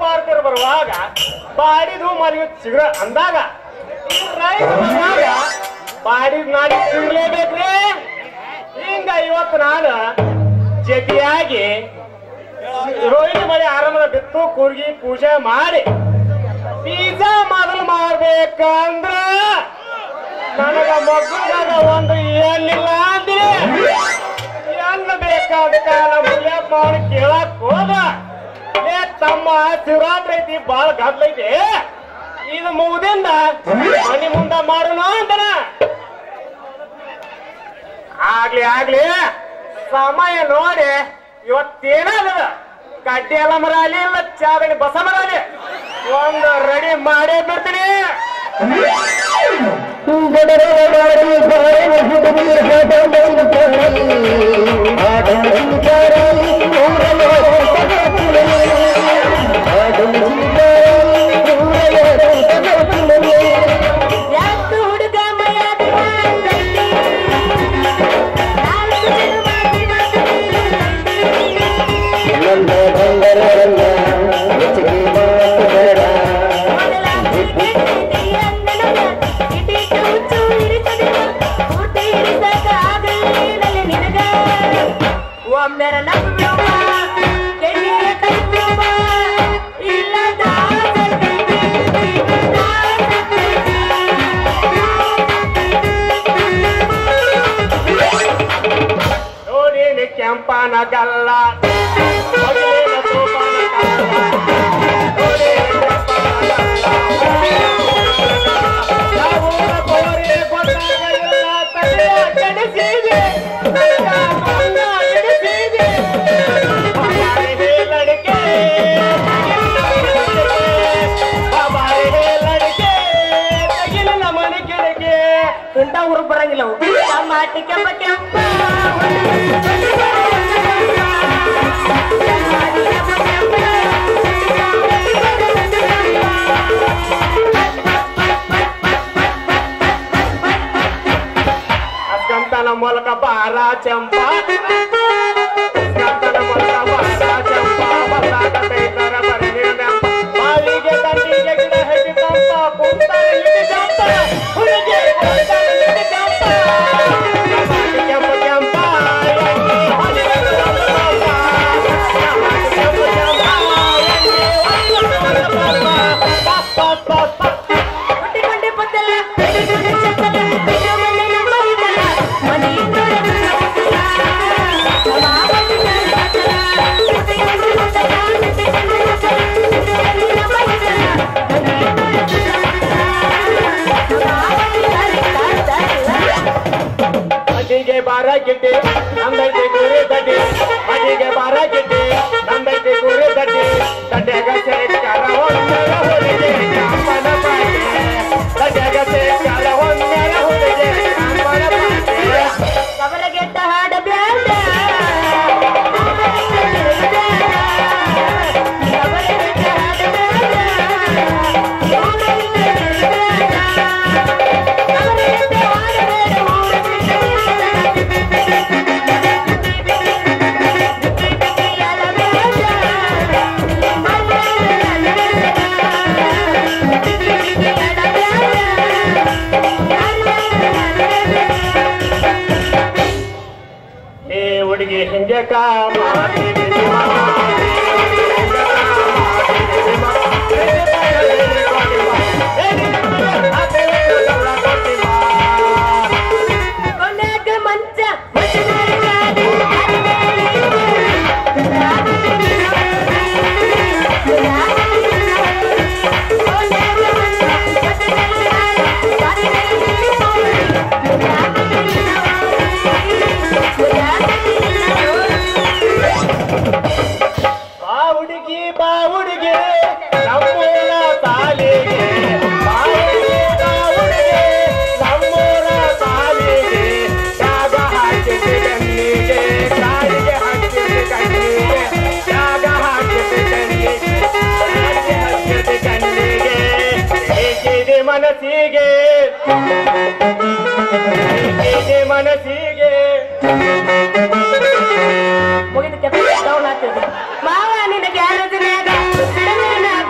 Parker ಬರುವಾಗ ಬಾಡಿದು ಮರಿಯು ಸಿಗ್ರ ಅಂದಾಗ ಈ ರೈತ ಬರುವಾಗ ಬಾಡಿದ್ ನಾಡಿ ಸಿಗ್ಲೇಬೇಕ್ರಿ ಹಿಂಗ ಇವತ್ತು ನಾನು ಜತಿಯಾಗಿ ರೋಹಿಣಿ ಮಳೆ ಆರಂಭದ ಬಿತ್ತು ಕೂರ್ಗಿ ಪೂಜೆ ಮಾಡಿ ಬೀಜ ಮೊದಲು ಮಾಡ್ಬೇಕಂದ್ರ ನನಗ ಮಗುದಾಗ ಒಂದು ಏನಿಲ್ಲ ಅಂದ್ರೆ ಎಲ್ಲ ಬೇಕಾದ ಕಾಲ ಮುಲ್ಯಪ್ಪ ಅವ್ರು ಕೇಳಕ್ ಹೋದ ಏ ತಮ್ಮ ಶಿವರಾತ್ರಿ ಐತಿ ಬಾಳ ಗದ್ಲೈತಿ ಇದು ಮುಗ್ದಿಂದ ಮನಿ ಮುಂದ ಮಾಡೋಣ ಅಂತನ ಆಗ್ಲಿ ಆಗ್ಲಿ ಸಮಯ ನೋಡಿ ಇವತ್ತೇನಾದ ಕಡ್ಡಿ ಎಲ್ಲ ಮರ ಅಲ್ಲಿ ಇಲ್ಲ ಚಾದಣಿ ಬಸ ಮರ ಅಲ್ಲಿ ಒಂದು ರೆಡಿ ಮಾಡೇ ಬಿಡ್ತೀನಿ ಯಾಕೆ ಹುಡುಗ ಮರ್ಯಾದೆ ಮಾಡ್ತೈತಿ? ನಾಲ್ಕು ಜನ ಮೊದಲ ಹೆಂಡತಿ ಅನ್ನನಲ್ಲ, ಇಟಿಟ್ಟು ಹುಚ್ಚು ಇರಿತದಿಲ್ಲ, ಪೂರ್ತಿ ಇರಿಸಕ ಆಗಲಿಲ್ಲಲೆ ನಿನಗ. ಒಮ್ಮೆರ ನಂಬುವ, ಕೆಣಿಯ ಕಟ್ಟುವ, ಇಲ್ಲದ ನೋಡಿ ನೀ ಕೆಂಪನ ಗಲ್ಲ ಮಗುವಿನ ಸೋಪಾನ ಕಲ್ಲ. ನೋಡಿ ನೀ ಕೆಂಪನ ಗಲ್ಲ. ಯಾವೂರ ಕೋರಿ ಗೊತ್ತಾಗಲಿಲ್ಲ ತಲೆಯ ಕೆಡಿಸಿದೆ. ತಲೆಯ ಮೌನ ಕೆಡಿಸಿದೆ. ಹಮಾರೆ ಹೇ ಲಡ್ಕೆ, ಹಮಾರೆ ಹೇ ಲಡ್ಕೆ, ತಗಿಲಿನ ಮನೆ ಕಿಡಕೆ. ತುಂಟ ಊರು ಬರಂಗಿಲ್ಲ ಅವು. ಟಮಾಟಿ ಕೆಂಪ ಕೆಂಪ ಅಸ್ಕಂತನ ಮೂಲಕ ಬಾರ ಚಂಪ ಅಸ್ಕಂತನ ಮೂಲಕ ಬಾರ ಚಂಪ ಬಸಾಕ ತೈತರ ಬರನಿರ ನೆಂಪ ಬಾವಿಗೆ ದಂಡಿಗೆ ಗಿಡ ಹೆಜ್ಜೆ ತಂಪ ಕುಂತಾನ ಇಟ್ಟು ಜಂಪ ಹುಡುಗಿ ಕುಂತಾನ ಇಟ್ಟು ಜಂಪ ಟಮಾಟಿ ಕೆಂಪ ಕೆಂಪ ಎಣ್ಣೆ ಹೊಲಿಬೇಕು ಒಂದು ಪಾಪ. ಟಮಾಟಿ ಕೆಂಪ ಕೆಂಪ ಎಣ್ಣೆ ಹೊಲಿಬೇಕು ಒಂದು ಪಾಪ. ಪಾಪ, ಪಾಪ, ಪಾಪ. ಹುಟ್ಟಿಕೊಂಡೆ ಪತ್ತಲ ಹಿಡಿದುಕೊಂಡೆ ಚಪ್ಪಲ ಬಿಟ್ಟು ಬಂದೆ ನಮ್ಮ ಇದಲ್ಲ ಮನೆ ಮಡಿಗೆ ಬಾರ ಗಿಡ್ಡಿ ನಂದೈತಿ ಗುರಿ ದಡ್ಡಿ ಮಡಿಗೆ ಬಾರ ಗಿಡ್ಡಿ ನಂದೈತಿ ಗುರಿ ದಡ್ಡಿ ದಡ್ಡ್ಯಾಗ ಸೇರ್ಕಾರ ಒಂದರ ಹುಡುಗಿ ಕಾಂಬನ ಪಾಟಿ ದಡ್ಡ್ಯಾಗ ಸೇರ್ಕಾರ ಒಂದರ ಹುಡುಗಿ ಕಾಂಬನ ಪಾಟಿ ಕಬರಗೆಟ್ಟ ಹಾಡ ಬ್ಯಾಡ ಕಬರಗೆಟ್ಟ ಹಾಡ ಏ ಹುಡುಗಿ ಹಿಂಗೆ ಕಾ ಮಾಡ್ತೀನಿ ಕೊನೆಗ ಮಂಚ ಮಚ್ಚನಾರಿ ಗಾಡಿ ಬಾ ಹುಡುಗಿ ಬಾ ಹುಡುಗಿ ನಮ್ಮೂರ ತಾಲಿಗೆ ಬಾ ಹುಡುಗಿ, ಬಾ ಹುಡುಗಿ ನಮ್ಮೂರ ತಾಲಿಗೆ ಜಾಗ ಹಾಕಿದೆ ಕಣ್ಣಿಗೆ ಕಾಲಿಗೆ ಹಾಕಿದೆ ಕಣ್ಣಿಗೆ ಜಾಗ ಹಾಕಿದೆ ಕಣ್ಣಿಗೆ ಕಾಲಿಗೆ ಹಾಕಿದೆ ಕಣ್ಣಿಗೆ ಏಕಿದೆ ಮನಸ್ಸಿಗೆ ಏಕಿದೆ ಮನಸ್ಸಿಗೆ ಮುಗಿದಕ್ಕೆ ಡೌನ್ ಆಗ್ತದೆ ಮಾವ ನಿನ್ನ ಗ್ಯಾರೇಜ್ನ್ಯಾಗ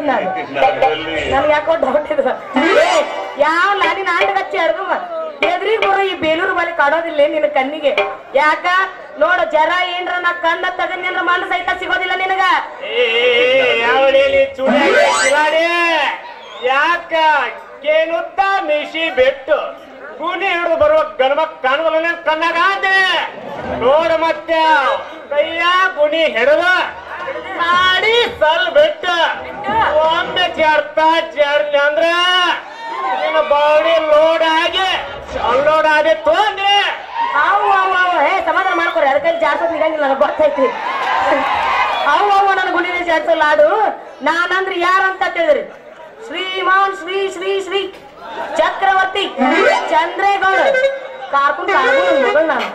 ನಾನು ನನ್ಗೆ ಯಾಕೋ ಡೌಟ್ ಇದು ಏ, ಯಾವ ಲಾಲಿನ ಆಂಡಗ ಹಚ್ಚಿ ಎದ್ರಿಗೆ ಬರೋ ಈ ಬೇಲೂರು ಬಲಿ ಕಾಡೋದಿಲ್ಲ ನಿನ್ನ ಕಣ್ಣಿಗೆ ಯಾಕ ನೋಡು ಜರ ಏನ್ರ ನಾ ಕಣ್ಣ ತಗನ್ಯಂದ್ರ ಮಣ್ಣು ಸಹಿತ ಸಿಗೋದಿಲ್ಲ ನಿನಗ ಯಾವಡೇಲಿ ಚೂಡಿಯಾಗಿ ಕಿಲಾಡಿ ಯಾಕ ಕೇನುತ್ತ ಮಿಶಿ ಬೆಟ್ಟು ಗುಣಿ ಹಿಡಿದು ಬರುವ ಗಣಮಕ್ ಕಾಣುವಲ್ಲ ಕಣ್ಣಗಾದೆ ನೋಡ ಮತ್ತೆ ಕೈಯ ಗುಣಿ ಹಿಡಿದ ನಾಡಿ ಸಲ್ ಬಿಟ್ಟು ಒಮ್ಮೆ ಚರ್ತಾ ಚರ್ಲಿ ಅಂದ್ರ ನಿನ್ನ ಬಾಡಿ ಲೋಡ್ ಆಗಿ ಅನ್ಲೋಡ್ ಆಗಿ ತೊಂದ್ರೆ ಅವು ಅವು ಅವು ಹೇ ಸಮಾಧಾನ ಮಾಡ್ಕೊರಿ ಅದಕ್ಕೆ ಜಾಸ್ತಿ ನಿಗಂಗಿಲ್ಲ ನನಗೆ ಗೊತ್ತೈತಿ ಅವು ಅವು ನನ್ನ ಗುಂಡಿನ ಜಾಸ್ತಿ ಆಡು ನಾನಂದ್ರೆ ಯಾರಂತ ತಿಳಿದ್ರಿ ಶ್ರೀಮಾನ್ ಶ್ರೀ ಶ್ರೀ ಶ್ರೀ ಚಕ್ರವರ್ತಿ ಚಂದ್ರೇಗೌಡ ಕಾರ್ಕೊಂಡು ಕಾರ್ಕೊಂಡು ಮಗಳು ನಾನು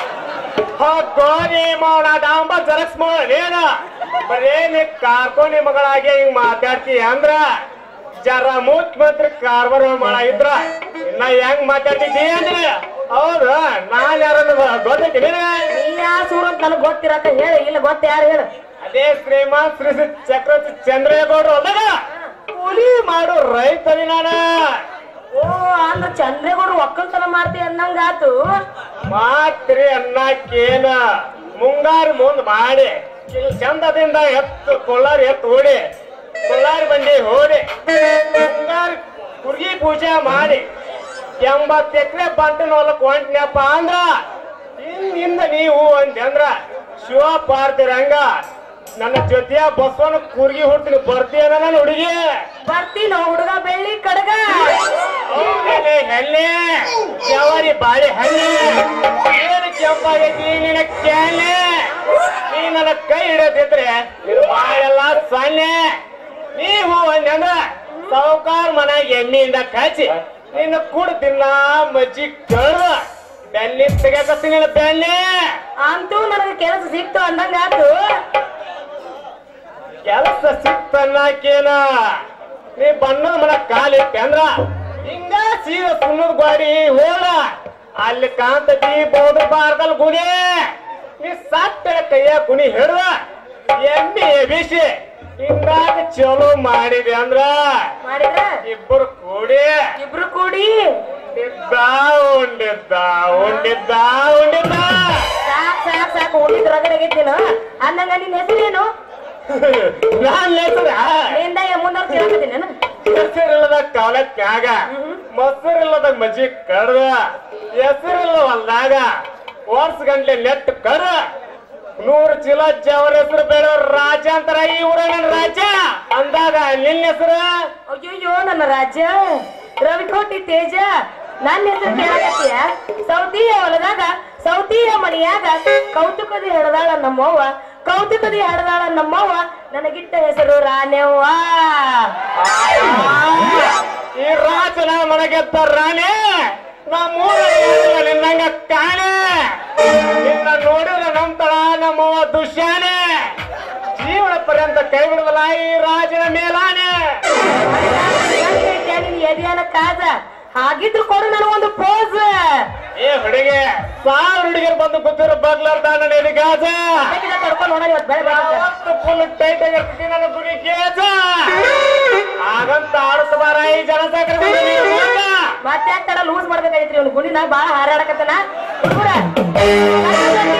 ಗೋರಿ ಮಾಡ ಡಾಂಬ ಜರಕ್ಸ್ ಏನ ಬರೇ ನೀ ಕಾರ್ಕೊಂಡಿ ಮಗಳಾಗಿ ಹಿಂಗ್ ಮಾತಾಡ್ತೀಯ ಅಂದ್ರ ಜರ ಮುಖ್ಯಮಂತ್ರಿ ಕಾರ್ಬಾರ ಮಾಡ ಇದ್ರ ಇನ್ನ ಹೆಂಗ್ ಮಾತಾಡ್ತಿದ್ದಿ ಅಂದ್ರೆ ಹೌದು ನಾನ್ ಯಾರನ್ನ ಗೊತ್ತೈತಿ ನಿನಗ ನೀ ಯಾ ಸೂರು ಅಂತ ನನಗೆ ಗೊತ್ತಿರತ್ತ ಹೇಳು ಇಲ್ಲ ಗೊತ್ತ ಯಾರು ಹೇಳು ಅದೇ ಶ್ರೀಮಾನ್ ಶ್ರೀ ಶ್ರೀ ಚಕ್ರವರ್ತಿ ಚಂದ್ರೇಗೌಡರು ಅಲ್ಲಗ ಕೂಲಿ ಮಾಡು ರೈತರಿ ನಾನ ಓ ಅಂದ್ರ ಚಂದ್ರೇಗೌಡರು ಒಕ್ಕಲ್ತನ ಮಾಡ್ತೀವಿ ಅನ್ನಂಗಾತು ಮಾತ್ರಿ ಅನ್ನಕ್ಕೇನ ಮುಂಗಾರು ಮುಂದ್ ಮಾಡಿ ಇಲ್ಲಿ ಚಂದದಿಂದ ಎತ್ತು ಕೊಳ್ಳಾರಿ ಎತ್ತು ಓಡಿ ಕೊಳ್ಳಾರಿ ಬಂಡಿ ಓಡಿ ಮುಂಗಾರು ಕುರ್ಗಿ ಪೂಜೆ ಮಾಡಿ ಎಂಬತ್ತು ಎಕರೆ ಬಂಟನ ಹೊಲಕ್ ಹೊಂಟ್ನಪ್ಪ ಅಂದ್ರ ಹಿಂದಿಂದ ನೀವು ಅಂದ್ರ ಶಿವ ಪಾರ್ತಿರಂಗ ನನ್ನ ಜೊತೆಯ ಬಸವನ ಕುರ್ಗಿ ಹುಟ್ಟಿನ ಬರ್ತೀಯನ ನನ್ನ ಹುಡುಗಿ ಬರ್ತೀನೋ ಹುಡುಗ ಬೆಳ್ಳಿ ಕಡಗ ಹೌದಲೆ ಹೆಲ್ಲೆ ಜವಾರಿ ಬಾಳೆ ಹಣ್ಣೆ ಏನು ಕೆಂಪಾಗೈತಿ ನಿನ್ನ ಕ್ಯಾಲೆ ನೀ ನನ್ನ ಕೈ ಹಿಡದಿದ್ರೆ ನಿನ್ನ ಬಾಳೆಲ್ಲ ಸೊನ್ನೆ ನೀವು ಒಂದಂದ್ರ ಸಾವುಕಾರ ಮನೆಗೆ ಎಣ್ಣೆಯಿಂದ ಕಾಚಿ ನಿನ್ನ ಕೂಡ ತಿನ್ನ ಮಜ್ಜಿ ಕಳ್ದ ಬೆನ್ನಿ ತೆಗಕತ್ತಿ ನಿನ್ನ ಬೆನ್ನೆ ಅಂತೂ ನನಗೆ ಕೆಲಸ ಸಿಕ್ತು ಅಂದಂಗಾತು ಕೆಲಸ ಸಿಕ್ತನ್ನಾಕೇನ ನೀ ಬಣ್ಣದ ಮನ ಕಾಲಿಟ್ಟೆ ಅಂದ್ರ ಹಿಂಗ ಸೀದಾ ಸುಣ್ಣದ ಗಾಡಿ ಹೋಗ ಅಲ್ಲಿ ಕಾಂತತಿ ಬೌದ್ರ ಬಾರ್ದಲ್ ಗುಣಿ ನೀ ಸತ್ತ ಕೈಯ ಗುಣಿ ಹಿಡ್ದ ಎಮ್ಮಿ ಎಬಿಸಿ ಹಿಂಗಾಗ ಚಲೋ ಮಾಡಿದೆ ಅಂದ್ರ ಮಾಡಿದ್ರ ಇಬ್ಬರು ಕೂಡಿ ಇಬ್ರು ಕೂಡಿ ಉಂಡಿದ್ದ ಉಂಡಿದ್ದ ಉಂಡಿದ್ದ ಉಂಡಿದ್ದ ಸಾಕ್ ಸಾಕ್ ಸಾಕು ಉಳಿದ್ ರಗಡ್ ಆಗೈತಿನ ಅಂದಂಗ ನಿನ್ ಹೆಸರೇನು ನಾನ್ ಹೆಸರ ನಿಂದ ಮುಂದವ್ರು ಕೇಳಕತ್ತೀನಿ ನಾನು ಹೆಸರಿಲ್ಲದ ಕಾಲಕ್ಕಾಗ ಮೊಸರಿಲ್ಲದ ಮಜ್ಜಿ ಕಡ್ದ ಹೆಸರಿಲ್ಲ ಹೊಲ್ದಾಗ ವರ್ಷ ಗಂಟ್ಲೆ ನೆಟ್ ಕರ ನೂರು ಚೀಲ ಜವರ ಹೆಸರು ಬೇಡೋ ರಾಜ ಅಂತಾರ ಈ ಊರಾಗ ರಾಜ ಅಂದಾಗ ನಿನ್ನ ಹೆಸರು ಅಯ್ಯಯ್ಯೋ ನನ್ನ ರಾಜ್ಯ ರವಿಕೋಟಿ ತೇಜ ನನ್ನ ಹೆಸರು ಕೇಳಕತ್ತೀಯ ಸೌತಿಯ ಹೊಲದಾಗ ಸೌತಿಯ ಮಣಿಯಾಗ ಕೌತುಕದಿ ಹೆಡದಾಳ ನಮ್ಮವ್ವ ಕೌತುಕದಿ ಹೆಡದಾಳ ನಮ್ಮವ್ವ ನನಗಿಟ್ಟ ಹೆಸರು ರಾಣ್ಯವ್ವ ಈ ರಾಜನ ಮನೆಗೆತ್ತ ರಾಣಿ ನಮ್ಮೂರ ನಿನ್ನಂಗ ಕಾಣೆ ನಿನ್ನ ನೋಡಿದ ನಂತರ ನಮ್ಮವ್ವ ದುಶ್ಯಾನೆ ಜೀವನ ಪರ್ಯಂತ ಕೈ ಬಿಡದಲ್ಲ ಈ ರಾಜನ ಮೇಲಾನೆ ನಿನ್ ಎದೆಯನ ಕಾದ ಹಾಗಿದ್ರು ಕೊಡು ನನಗೊಂದು ಪೋಸ್ ಏ ಹುಡುಗಿ ಸಾವಿರ ಹುಡುಗಿಯರು ಬಂದು ಕೂತಿರೋ ಬಗ್ಲಾರ್ದ ನನ್ನ ಎದಿಗಾಜ ತಡ್ಕೊಂಡು ನೋಡ ಇವತ್ತು ಬೆಳೆ ಬೆಳೆ ಯಾವತ್ತು ಫುಲ್ ಟೈಟ್ ಆಗಿರ್ತೀನಿ ನನ್ನ ಗುಡಿ ಕೇಜ ಹಾಗಂತ ಆಡುತ್ತ ಬಾರ ಈ ಜನಸಾಗರ ಮತ್ತೆ ತಡ ಲೂಸ್ ಮಾಡ್ಬೇಕಾಗಿತ್ರಿ ಅವ್ನು ಗುಂಡಿನ ಬಾಳ ಹಾರಾಡಕತ್ತನ ಹುಡುಗ್ರ, ಕರ್ಕೊಂಡ್ ಬನ್ನಿ.